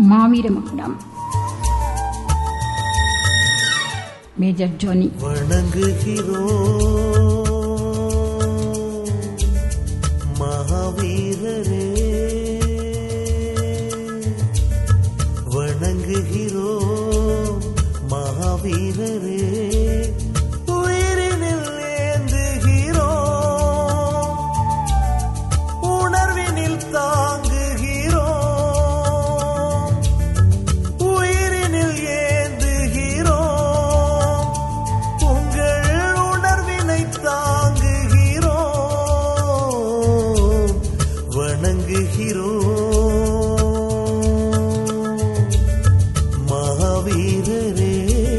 மாவீர மகுடம் மேஜர் ஜோனி வணங்குகிறோம் மகாவீரரே வணங்குகிறோம் மகாவீரரே உயிரினில் ஏந்துகிறோம் உணர்வினில் தாங்குகிறோம் உயிரினில் ஏந்துகிறோம் உங்கள் உணர்வினை தாங்குகிறோம் வணங்குகிறோம் மகாவீரரே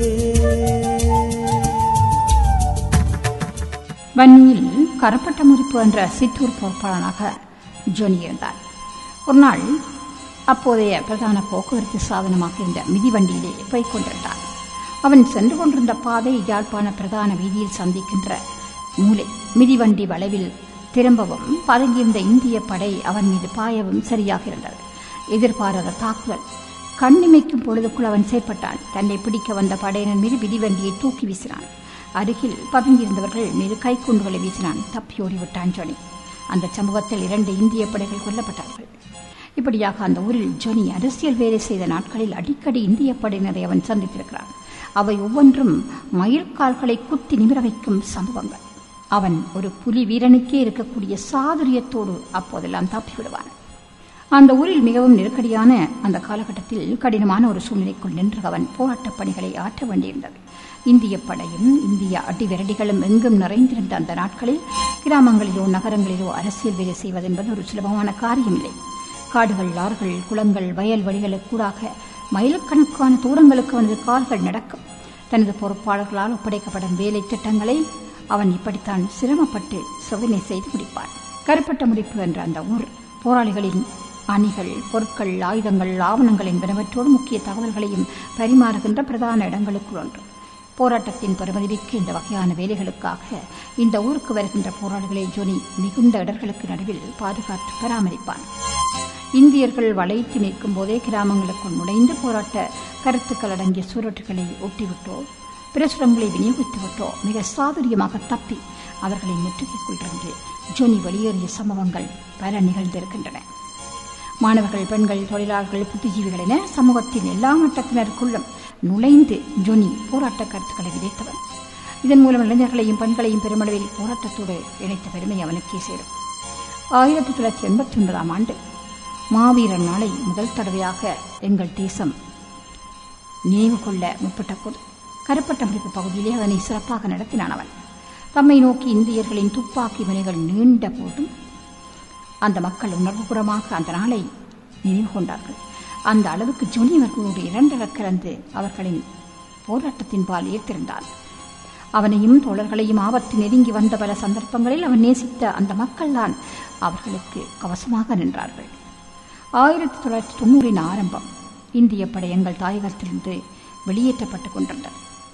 வன்னியில் கரப்பட்ட முறிப்பு என்ற சித்தூர் பொறுப்பாளனாக ஜோனி இருந்தார் ஒரு நாள் அப்போதைய பிரதான போக்குவரத்து சாதனமாக இருந்த மிதிவண்டியிலே போய்க் கொண்டிருந்தார் அவன் சென்று கொண்டிருந்த பாதை யாழ்ப்பாண பிரதான வீதியில் சந்திக்கின்ற மூலை மிதிவண்டி வளைவில் திரும்பவும் பதுங்கியிருந்த இந்திய படை அவன் மீது பாயவும் சரியாக இருந்தது எதிர்பாராத தாக்குதல் கண்ணிமைக்கும் பொழுதுக்குள் அவன் செயற்பட்டான் தன்னை பிடிக்க வந்த படையினர் மீது மிதிவண்டியை தூக்கி வீசினான் அருகில் பதுங்கியிருந்தவர்கள் மீது கைக்குண்டுகளை வீசினான் தப்பியோடி விட்டான் ஜோனி அந்த சமூகத்தில் இரண்டு இந்திய படைகள் கொல்லப்பட்டார்கள் இப்படியாக அந்த ஊரில் ஜோனி அரசியல் வேலை செய்த நாட்களில் அடிக்கடி இந்திய படையினரை அவன் சந்தித்திருக்கிறான் அவை ஒவ்வொன்றும் மயிர்கால்களை குத்தி நிமிர வைக்கும் சம்பவங்கள் அவன் ஒரு புலி வீரனுக்கே இருக்கக்கூடிய சாதுரியத்தோடு அப்போதெல்லாம் தப்பிவிடுவான் அந்த ஊரில் மிகவும் நெருக்கடியான அந்த காலகட்டத்தில் கடினமான ஒரு சூழ்நிலைக்குள் நின்று அவன் போராட்டப் பணிகளை ஆற்ற வேண்டியிருந்தது இந்திய படையும் இந்திய அடிவிரடிகளும் எங்கும் நிறைந்திருந்த அந்த நாட்களில் கிராமங்களிலோ நகரங்களிலோ அரசியல் வேலை செய்வதென்பது ஒரு சுலபமான காரியமில்லை காடுகள் ஆறுகள் குளங்கள் வயல்வெளிகளுக்கு கூடாக மைலுக்கணக்கான தூரங்களுக்கு அவனது கால்கள் நடக்கும் தனது பொறுப்பாளர்களால் ஒப்படைக்கப்படும் வேலை திட்டங்களை அவன் இப்படித்தான் சிரமப்பட்டு சோதனை செய்து முடிப்பான் கருப்பட்ட முடிப்பு என்ற அந்த ஊர் போராளிகளின் அணிகள் பொருட்கள் ஆயுதங்கள் ஆவணங்கள் என்பனவற்றோடு முக்கிய தகவல்களையும் பரிமாறுகின்ற பிரதான இடங்களுக்குள் ஒன்று போராட்டத்தின் பெருமதிமிக்க இந்த வகையான வேலைகளுக்காக இந்த ஊருக்கு வருகின்ற போராளிகளை ஜோனி மிகுந்த இடர்களுக்கு நடுவில் பாதுகாத்து பராமரிப்பான் இந்தியர்கள் வளைத்து நிற்கும் போதே கிராமங்களுக்குள் நுழைந்து போராட்ட கருத்துக்கள் அடங்கிய சுவரொட்டுகளை ஒட்டிவிட்டோ பிரசுரங்களை விநியோகித்துவிட்டோ மிக சாதுரியமாக தப்பி அவர்களை முற்றுகைக்குள்ளிருந்து ஜோனி வெளியேறிய சம்பவங்கள் பல நிகழ்ந்திருக்கின்றன மாணவர்கள் பெண்கள் தொழிலாளர்கள் புத்திஜீவிகள் என சமூகத்தின் எல்லா மட்டத்தினருக்குள்ளும் நுழைந்து ஜொனி போராட்ட கருத்துக்களை விதைத்தவன் இதன் மூலம் இளைஞர்களையும் பெண்களையும் பெருமளவில் போராட்டத்தோடு இணைத்த பெருமை அவனுக்கே சேரும் ஆயிரத்தி தொள்ளாயிரத்தி எண்பத்தி ஒன்பதாம் ஆண்டு மாவீரர் நாளை முதல் தடவையாக எங்கள் தேசம் நினைவு கொள்ள முற்பட்ட போது கருப்பட்ட முடிப்பு பகுதியிலே அதனை சிறப்பாக நடத்தினான் அவன் தம்மை நோக்கி இந்தியர்களின் துப்பாக்கி முனைகள் நீண்ட போதும் அந்த மக்கள் உணர்வுபுறமாக அந்த நாளை நினைவு கொண்டார்கள் அந்த அளவுக்கு ஜொனி அவர்களோடு இரண்டர கலந்து அவர்களின் போராட்டத்தின் பால் ஈர்த்திருந்தான் அவனையும் தோழர்களையும் ஆபத்து நெருங்கி வந்த பல சந்தர்ப்பங்களில் அவன் நேசித்த அந்த மக்கள்தான் அவர்களுக்கு கவசமாக நின்றார்கள் ஆயிரத்தி தொள்ளாயிரத்தி தொண்ணூறின் ஆரம்பம் இந்திய படை எங்கள் தாயகத்திலிருந்து வெளியேற்றப்பட்டுக் கொண்டிருந்தது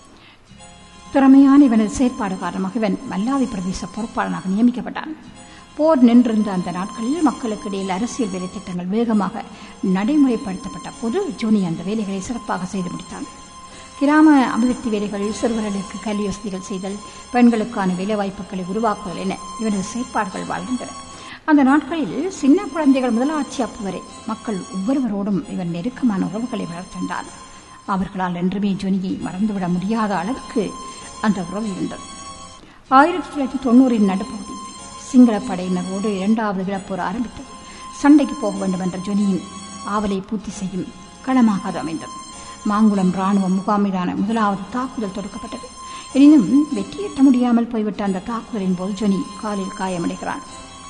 திறமையான இவனது செயற்பாடு காரணமாக இவன் மல்லாவி பிரதேச பொறுப்பாளனாக நியமிக்கப்பட்டான் போர் நின்றிருந்த அந்த நாட்களில் மக்களுக்கு இடையில் அரசியல் வேலை திட்டங்கள் வேகமாக நடைமுறைப்படுத்தப்பட்ட போது ஜோனி அந்த வேலைகளை சிறப்பாக செய்து முடித்தான் கிராம அபிவிருத்தி வேலைகள் சிறுவர்களுக்கு கல்வி வசதிகள் செய்தல் பெண்களுக்கான வேலைவாய்ப்புகளை உருவாக்குதல் என இவனது செயற்பாடுகள் வாழ்கின்றன அந்த நாட்களில் சின்ன குழந்தைகள் முதல் ஆட்சியாப்பு வரை மக்கள் ஒவ்வொருவரோடும் இவன் நெருக்கமான உறவுகளை வளர்த்திருந்தான் அவர்களால் என்றுமே ஜொனியை மறந்துவிட முடியாத அளவுக்கு அந்த உறவு இருந்தது ஆயிரத்தி தொள்ளாயிரத்தி தொண்ணூறின் நடுப்பகுதி சிங்கள படையினரோடு இரண்டாவது விழப்போர் ஆரம்பித்தது சண்டைக்கு போக வேண்டும் என்ற ஜொனியின் ஆவலை பூர்த்தி செய்யும் களமாக அது அமைந்தது மாங்குளம் ராணுவ முகாமிலான முதலாவது தாக்குதல் தொடுக்கப்பட்டது எனினும் வெற்றியீட்ட முடியாமல் போய்விட்ட அந்த தாக்குதலின் போது ஜொனி காலில் காயமடைகிறான்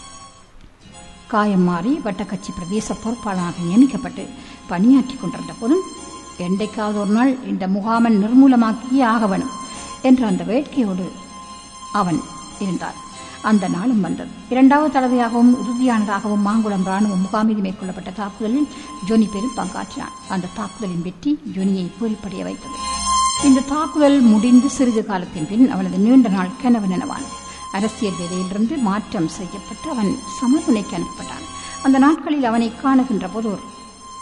காயம் மாறி வட்டக்கட்சி பிரதேச பொறுப்பாளராக நியமிக்கப்பட்டு பணியாற்றிக் கொண்டிருந்த போதும் என்றைக்காவது ஒரு நாள் இந்த முகாமன் நிர்மூலமாக்கியே ஆக வேணும் என்ற அந்த வேட்கையோடு அவன் இருந்தான் அந்த நாளும் வந்தது இரண்டாவது தடவையாகவும் உறுதியானதாகவும் மாங்குளம் ராணுவ முகாமீது மேற்கொள்ளப்பட்ட தாக்குதலில் ஜோனி பெரும் பங்காற்றினான் அந்த தாக்குதலின் வெற்றி ஜோனியை பூரிப்படைய வைத்தது இந்த தாக்குதல் முடிந்து சிறிது காலத்தின் பின் அவனது நீண்ட நாள் கனவு நினைவான் அரசியல் வேலையிலிருந்து மாற்றம் செய்யப்பட்டு அவன் சமதுணைக்கு அனுப்பப்பட்டான் அந்த நாட்களில் அவனை காணுகின்ற போது ஒரு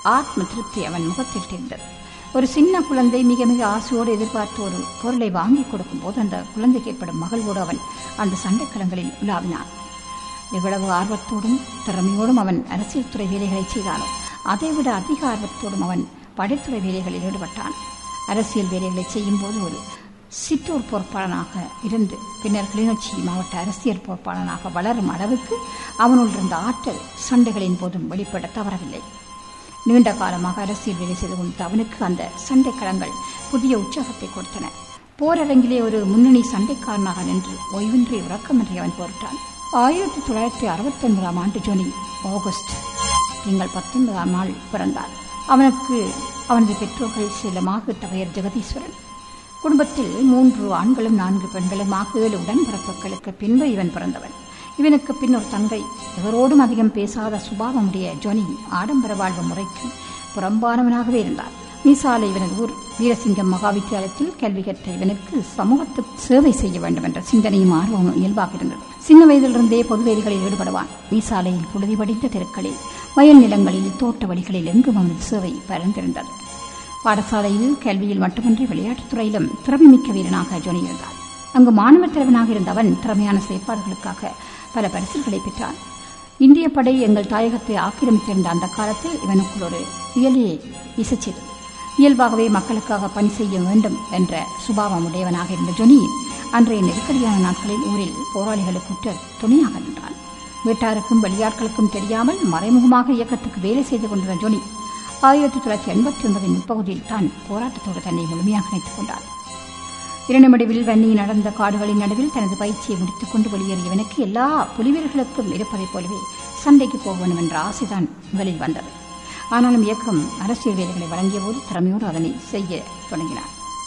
ஆத்ம திருப்தி அவன் முகத்தில் தெரிந்தது ஒரு சின்ன குழந்தை மிக மிக ஆசையோடு எதிர்பார்த்து ஒரு பொருளை வாங்கி கொடுக்கும் போது அந்த குழந்தைக்கு ஏற்படும் மகிழ்வோடு அவன் அந்த சண்டைக்களங்களில் உலாவினான் எவ்வளவு ஆர்வத்தோடும் திறமையோடும் அவன் அரசியல் துறை வேலைகளை செய்தானோ அதைவிட அதிக ஆர்வத்தோடும் அவன் படைத்துறை வேலைகளில் ஈடுபட்டான் அரசியல் வேலைகளை செய்யும் போது ஒரு சிற்றூர் பொறுப்பாளனாக இருந்து பின்னர் கிளிநொச்சி மாவட்ட அரசியல் பொறுப்பாளனாக வளரும் அளவுக்கு அவனுள் இருந்த ஆற்றல் சண்டைகளின் போதும் வெளிப்பட தவறவில்லை நீண்ட காலமாக அரசியல் வேலை செய்து கொண்ட அவனுக்கு அந்த சண்டை களங்கள் புதிய உற்சாகத்தை கொடுத்தன போரரங்கிலே ஒரு முன்னணி சண்டைக்காரனாக நின்று ஓய்வின்றி உறக்கமின்றி அவன் போரிட்டான் ஆயிரத்தி தொள்ளாயிரத்தி அறுபத்தி ஒன்பதாம் ஆண்டு ஜோனி ஆகஸ்ட் திங்கள் பத்தொன்பதாம் நாள் பிறந்தார் அவனுக்கு அவனது பெற்றோர்கள் சில மாகிட்ட பெயர் ஜெகதீஸ்வரன் குடும்பத்தில் மூன்று ஆண்களும் நான்கு பெண்களும் ஆகிய ஏழு உடன்பிறப்புகளுக்கு பின்பு இவன் பிறந்தவன் இவனுக்கு பின் ஒரு தங்கை இவரோடும் அதிகம் பேசாத சுபாவமுடைய ஜொனி ஆடம்பர வாழ்வு முறைக்கு புறம்பானவனாகவே இருந்தான் மீசாலை இவனது ஊர் வீரசிங்கம் மகா வித்தியாலயத்தில் கல்வி கற்ற இவனுக்கு சமூகத்துக்கு சேவை செய்ய வேண்டும் என்ற சிந்தனையும் ஆர்வமும் இயல்பாக இருந்தது சின்ன வயதிலிருந்தே பொதுவேதிகளில் ஈடுபடுவான் மீசாலையில் புழுதி படிந்த தெருக்களில் வயல் நிலங்களில் தோட்ட வழிகளில் எங்கும் அவனது சேவை பரந்திருந்தது பாடசாலையில் கல்வியில் மட்டுமின்றி விளையாட்டுத் துறையிலும் திறமைமிக்க வீரனாக ஜொனி இருந்தார் அங்கு மாணவர் தலைவனாக இருந்த அவன் திறமையான செயற்பாடுகளுக்காக பல பரிசுகளை பெற்றான் இந்திய படை எங்கள் தாயகத்தை ஆக்கிரமித்திருந்த அந்த காலத்தில் இவனுக்குள் ஒரு இயலே இசைச்சது இயல்பாகவே மக்களுக்காக பணி செய்ய வேண்டும் என்ற சுபாவம் உடையவனாக இருந்த ஜொனி அன்றைய நெருக்கடியான நாட்களில் ஊரில் போராளிகளுக்குற்ற துணையாக நின்றான் வீட்டாருக்கும் வெளியாட்களுக்கும் தெரியாமல் மறைமுகமாக இயக்கத்துக்கு வேலை செய்து கொண்டிருந்த ஜொனி ஆயிரத்தி தொள்ளாயிரத்தி எண்பத்தி ஒன்பதின் முற்பகுதியில் தான் போராட்டத்தோடு தன்னை முழுமையாக இணைத்துக் கொண்டார் இரண்டுமடிவில் வன்னி நடந்த காடுகளின் நடுவில் தனது பயிற்சியை முடித்துக் கொண்டு வெளியேறியவனுக்கு எல்லா புலிவீரர்களுக்கும் இருப்பதைப் போலவே சண்டைக்கு போக வேண்டும் என்ற ஆசைதான் முதலில் வந்தது ஆனாலும் இயக்கம் அரசியல் வேலைகளை வழங்கிய போது திறமையோடு அதனை செய்ய தொடங்கினார்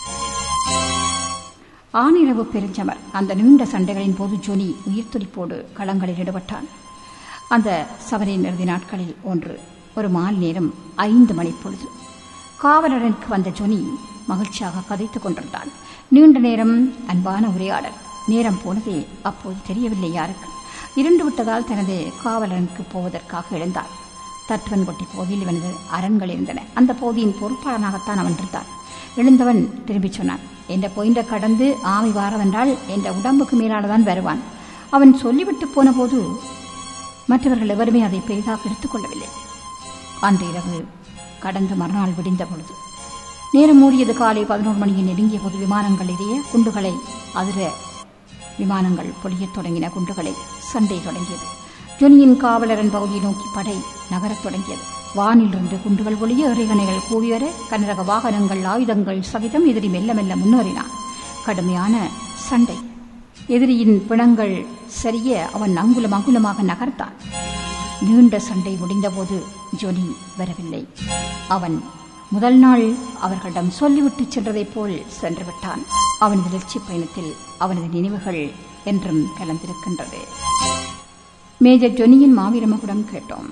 ஆனிரவு பெருஞ்சமர் அந்த நீண்ட சண்டைகளின் போது ஜோனி உயிர் துடிப்போடு களங்களில் ஈடுபட்டான் அந்த சபரின் இறுதி நாட்களில் ஒன்று ஒரு மாலை நேரம் ஐந்து மணி பொழுது காவலரனுக்கு வந்த ஜொனி மகிழ்ச்சியாக கதைத்துக் கொண்டிருந்தான் நீண்ட நேரம் அன்பான உரையாடல் நேரம் போனதே அப்போது தெரியவில்லை யாருக்கு இருண்டு விட்டதால் தனது காவலனுக்கு போவதற்காக எழுந்தார் தத்துவன் கொட்டி போதில் இவனது அரண்கள் இருந்தன அந்த போதியின் பொறுப்பாளனாகத்தான் அவன் இருந்தான் எழுந்தவன் திரும்பிச் சொன்னான் என்ற பொயிண்ட கடந்து ஆமை வாரவென்றால் என்ற உடம்புக்கு மேலானதான் வருவான் அவன் சொல்லிவிட்டு போன போது மற்றவர்கள் எவருமே அதை பெரிதாக எடுத்துக்கொள்ளவில்லை அன்று இரவு கடந்து மறுநாள் விடிந்த பொழுது நேரம் மூடியது காலை பதினோரு மணியை நெருங்கிய போது விமானங்கள் எரிய குண்டுகளை அதிர விமானங்கள் பொழியத் தொடங்கின குண்டுகளை சண்டை தொடங்கியது ஜொனியின் காவலரன் பகுதியை நோக்கி படை நகரத் தொடங்கியது வானிலிருந்து குண்டுகள் ஒளிய எறிகணைகள் கூவிவர கனரக வாகனங்கள் ஆயுதங்கள் சகிதம் எதிரி மெல்ல மெல்ல முன்னேறினான் கடுமையான சண்டை எதிரியின் பிணங்கள் சரிய அவன் அங்குலம் அங்குலமாக நகர்த்தான் நீண்ட சண்டை முடிந்தபோது ஜொனி வரவில்லை அவன் முதல் நாள் அவர்களிடம் சொல்லிவிட்டு சென்றதைப் போல் சென்று விட்டான் அவனது லட்சிய பயணத்தில் அவனது நினைவுகள் என்றும் கலந்திருக்கின்றது மேஜர் ஜொனியின் மாவீரமகுடம் கேட்டோம்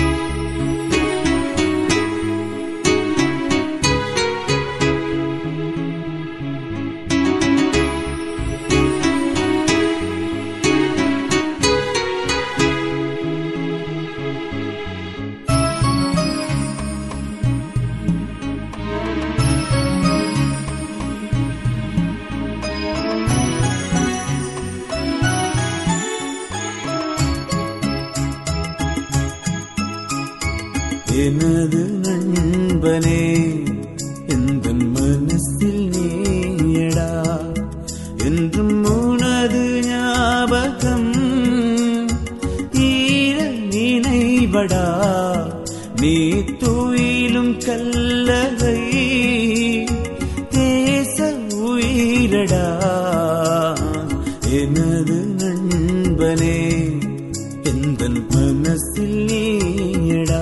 எனது நண்பனே எந்த மனசில் நீயடா என்றும் உனது ஞாபகம் ஈர நினைவடா நீ துயிலும் கல்லறை தேச உயிரடா எனது நண்பனே எந்த மனசில் நீயடா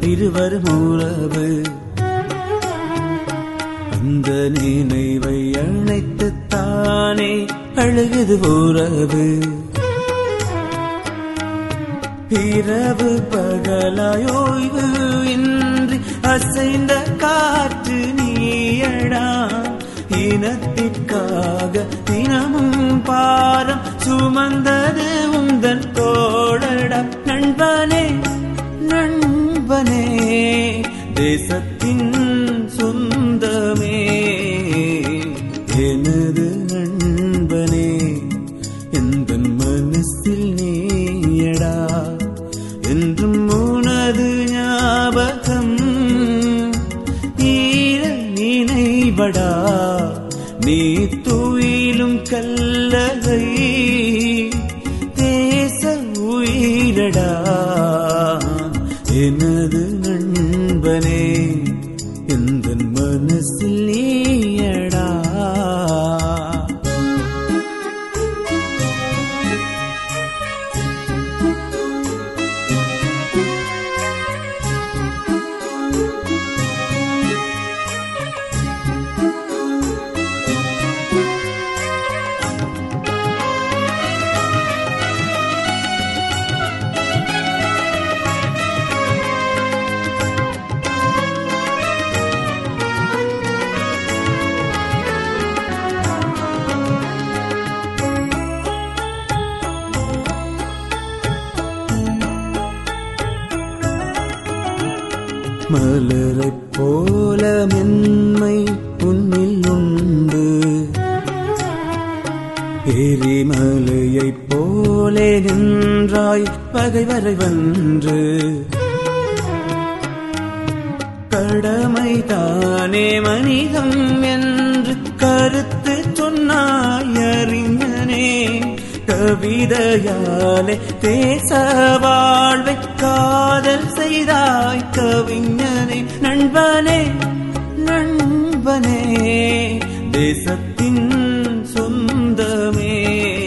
இருவரும் உறவு அந்த நினைவை அழைத்து தானே அழுகுது உறவு இரவு பகலாயோய்வு இன்றி அசைந்த காற்று நீயடா இனத்திற்காக தினமும் பாரம் சுமந்தது உந்தன் தோழடா நண்பனே நண்பனே தேசத்தின் சொந்தமே எனது நண்பனே எந்த மனசில் நீயடா என்றும் உனது ஞாபகம் ஈர நினைவடா நீ துயிலும் கல்லகை தேச உயிரடா எனது நண்பனே எந்த மனசில் நீயடா மலரைப் போல மென்மை உன்னில் உண்டு எரிமலையைப் போலே நின்றாய் பகைவரை வென்று கடமை தானே மனிதம் என்று கருத்து சொன்னாய் அறிஞனே கவிதையாலே தேச வாழ்வை காதல் செய்தாய் கவிஞனே நண்பனே நண்பனே தேசத்தின் சொந்தமே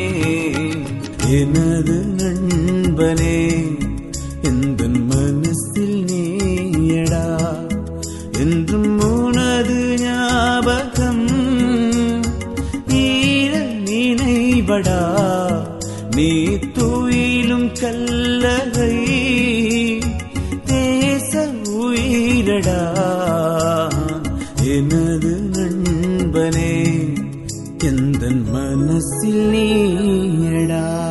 எனது நண்பனே எந்த மனசில் நீயடா என்றும் உனது ஞாபகம் ஈர நினைவடா நீ துயிலும் கல்லகை தேச உயிரடா எனது நண்பனே எந்த மனசில் நீயடா